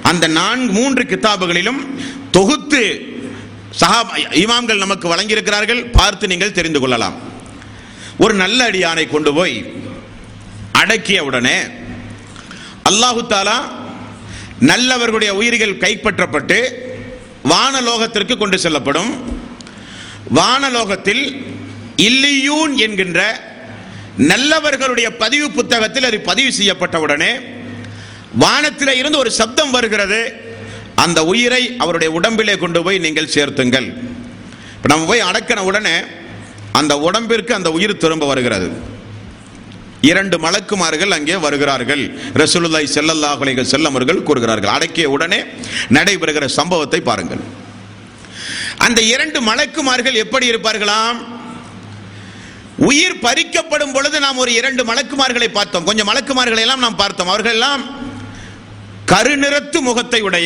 அந்த நான்கு மூன்று கிதாபுகளிலும் தொகுத்து சஹா இமாம்கள் நமக்கு வழங்கியிருக்கிறார்கள் பார்த்து நீங்கள் தெரிந்து கொள்ளலாம் ஒரு நல்ல அடியானை கொண்டு போய் அடக்கிய உடனே அல்லாஹு தாலா நல்லவர்களுடைய உயிர்கள் கைப்பற்றப்பட்டு வானலோகத்திற்கு கொண்டு செல்லப்படும் வானலோகத்தில் இல்லியூன் என்கின்ற நல்லவர்களுடைய பதிவு புத்தகத்தில் அது பதிவு செய்யப்பட்டவுடனே வானத்தில் இருந்து ஒரு சப்தம் வருகிறது அந்த உயிரை அவருடைய உடம்பிலே கொண்டு போய் நீங்கள் சேர்த்துங்கள் இப்போ நம்ம போய் அடக்கின உடனே அந்த உடம்பிற்கு அந்த உயிர் திரும்ப வருகிறது இரண்டு மலக்குமார்கள் அங்கே வருகிறார்கள் ரசூலுல்லாஹி ஸல்லல்லாஹு அலைஹி வஸல்லம் அவர்கள் கூறுகிறார்கள் அடக்கிய உடனே நடைபெறுகிற சம்பவத்தை பாருங்கள் அந்த இரண்டு மலக்குமார்கள் எப்படி இருப்பார்களாம் உயிர் பறிக்கப்படும் பொழுது நாம் ஒரு இரண்டு மலக்குமார்களை பார்த்தோம் கொஞ்சம் மலக்குமார்களை எல்லாம் நாம் பார்த்தோம் அவர்கள் எல்லாம் கருநிறத்து முகத்தை உடைய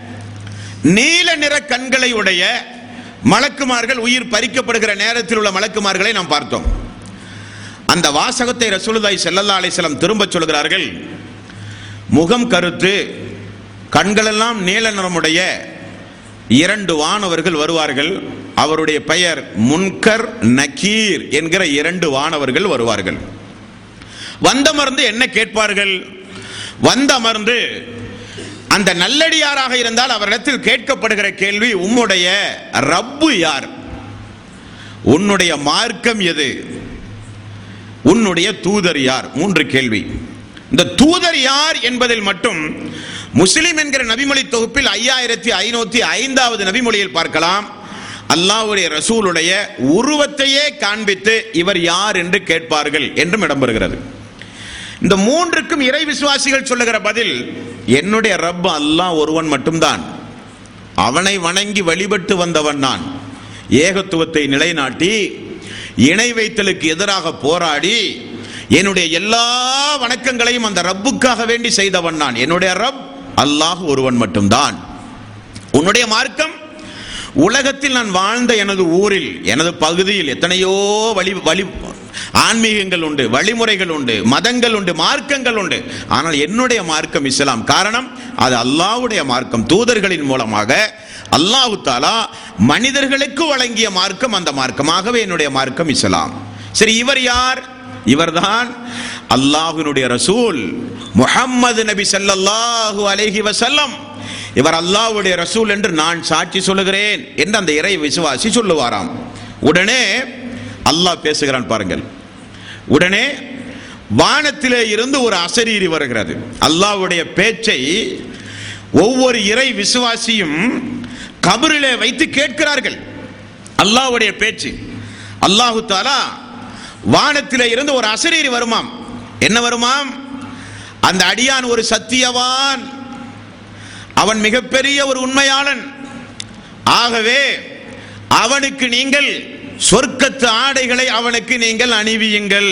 நீல நிற கண்களை உடைய மலக்குமார்கள் உயிர் பறிக்கப்படுகிற நேரத்தில் உள்ள மலக்குமார்களை நாம் பார்த்தோம் அந்த வாசகத்தை ரசூலுல்லாஹி ஸல்லல்லாஹு அலைஹி வஸல்லம் திரும்ப சொல்கிறார்கள் முகம் கருத்து கண்களெல்லாம் நீல நிறமுடைய இரண்டு வானவர்கள் வருவார்கள் அவருடைய பெயர் முன்கர் நக்கீர் என்கிற இரண்டு வானவர்கள் வருவார்கள் வந்தமர்ந்து என்ன கேட்பார்கள் வந்தமர்ந்து அந்த நல்லடியாராக இருந்தால் அவரிடத்தில் கேட்கப்படுகிற கேள்வி உம்முடைய ரப்பு யார் உன்னுடைய மார்க்கம் எது உன்னுடைய தூதர் யார் மூன்று கேள்வி இந்த தூதர் யார் என்பதில் மட்டும் முஸ்லிம் என்கிற நபிமொழி தொகுப்பில் ஐயாயிரத்தி ஐநூத்தி ஐந்தாவது நபிமொழியில் பார்க்கலாம் அல்லாஹ்வுடைய ரசூலுடைய உருவத்தையே காண்பித்து இவர் யார் என்று கேட்பார்கள் என்றும் இடம்பெறுகிறது இந்த மூன்றுக்கும் இறை விசுவாசிகள் சொல்லுகிற பதில் என்னுடைய ரப் அல்லாஹ் ஒருவன் மட்டும்தான் அவனை வணங்கி வழிபட்டு வந்தவன் நான் ஏகத்துவத்தை நிலைநாட்டி இணை வைத்தலுக்கு எதிராக போராடி என்னுடைய எல்லா வணக்கங்களையும் அந்த ரப்புக்காக வேண்டி செய்தவன் நான் என்னுடைய ரப் அல்லாஹ் ஒருவன் மட்டும்தான் உன்னுடைய மார்க்கம் உலகத்தில் நான் வாழ்ந்த எனது ஊரில் எனது பகுதியில் எத்தனையோ வழி வழி ஆன்மீகங்கள் உண்டு வழிமுறைகள் உண்டு மதங்கள் உண்டு மார்க்கங்கள் உண்டு ஆனால் என்னுடைய மார்க்கம் இஸ்லாம் காரணம் அது அல்லாஹ்வுடைய மார்க்கம் தூதர்களின் மூலமாக அல்லாஹு தாலா மனிதர்களுக்கு வழங்கிய மார்க்கம் அந்த மார்க்கமாகவே என்னுடைய மார்க்கம் இஸ்லாம் சரி இவர் யார் இவர்தான் அல்லாஹ்வினுடைய ரசூல் முஹம்மது நபி ஸல்லல்லாஹு அலைஹி வஸல்லம் இவர் அல்லாஹ்வுடைய ரசூல் என்று நான் சாட்சி சொல்லுகிறேன் என்று அந்த இறை விசுவாசி சொல்லுவாராம் உடனே அல்லாஹ் பேசுகிறான் பாருங்கள் உடனே வானத்திலே இருந்து ஒரு அசரீரி வருகிறது அல்லாஹ்வுடைய பேச்சை ஒவ்வொரு இறை விசுவாசியும் கபரிலே வைத்து கேட்கிறார்கள் அல்லாஹ்வுடைய பேச்சு அல்லாஹு தாலா வானத்திலே இருந்து ஒரு அசரீரி வருமாம் என்ன வருமாம் அந்த அடியான் ஒரு சத்தியவான் அவன் மிகப்பெரிய ஒரு உண்மையாளன் ஆகவே அவனுக்கு நீங்கள் சொர்க்கத்து ஆடைகளை அவனுக்கு நீங்கள் அணிவியுங்கள்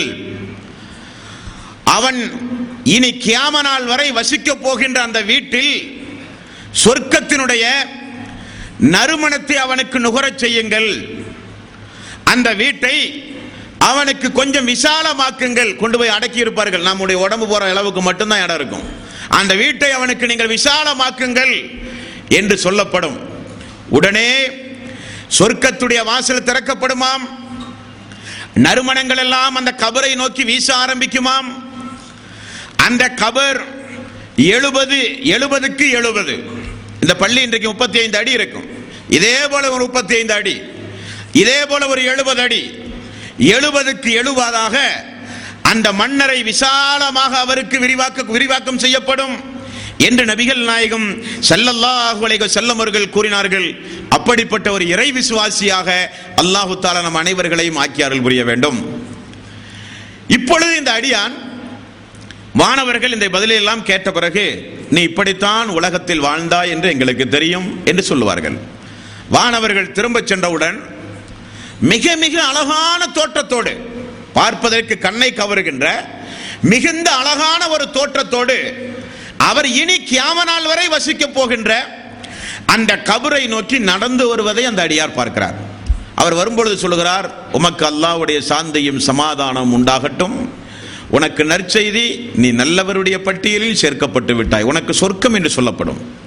அவன் இனி கியாம நாள் வரை வசிக்கப் போகின்ற அந்த வீட்டில் சொர்க்கத்தினுடைய நறுமணத்தை அவனுக்கு நுகரச் செய்யுங்கள் அந்த வீட்டை அவனுக்கு கொஞ்சம் விசாலமாக்குங்கள் கொண்டு போய் அடக்கி இருப்பார்கள் நம்முடைய உடம்பு போற அளவுக்கு மட்டும்தான் இடம் இருக்கும் அந்த வீட்டை அவனுக்கு நீங்கள் விசாலமாக்குங்கள் என்று சொல்லப்படும் உடனே சொர்க்கத்துடைய வாசல் திறக்கப்படுமாம் நறுமணங்கள் எல்லாம் அந்த கபரை நோக்கி வீச ஆரம்பிக்குமாம் அந்த கபர் எழுபது எழுபதுக்கு எழுபது இந்த பள்ளி இன்றைக்கு முப்பத்தி ஐந்து அடி இருக்கும் இதே போல ஒரு முப்பத்தி ஐந்து அடி இதே போல ஒரு எழுபது அடி எழுபதுக்கு எழுபதாக அந்த மன்னரை விசாலமாக அவருக்கு விரிவாக்க விரிவாக்கம் செய்யப்படும் என்று நபிகள் நாயகம் ஸல்லல்லாஹு அலைஹி வஸல்லம் அவர்கள் கூறினார்கள் அப்படிப்பட்ட ஒரு இறை விசுவாசியாக அல்லாஹு தாலா நம் அனைவர்களையும் ஆக்கியார்கள் புரிய வேண்டும் இப்பொழுது இந்த அடியான் வானவர்கள் இந்த பதிலை எல்லாம் கேட்ட பிறகு நீ இப்படித்தான் உலகத்தில் வாழ்ந்தாய் என்று எங்களுக்கு தெரியும் என்று சொல்லுவார்கள் வானவர்கள் திரும்பச் சென்றவுடன் மிக மிக அழகான தோற்றத்தோடு பார்ப்பதற்கு கண்ணை கவருகின்ற மிகுந்த அழகான ஒரு தோற்றத்தோடு அவர் இனி கியாம நாள் வரை வசிக்கப் போகின்ற அந்த கபரை நோக்கி நடந்து வருவதை அந்த அடியார் பார்க்கிறார் அவர் வரும்பொழுது சொல்லுகிறார் உமக்கு அல்லாஹ்வுடைய சாந்தியும் சமாதானம் உண்டாகட்டும் உனக்கு நற்செய்தி நீ நல்லவருடைய பட்டியலில் சேர்க்கப்பட்டு விட்டாய் உனக்கு சொர்க்கம் என்று சொல்லப்படும்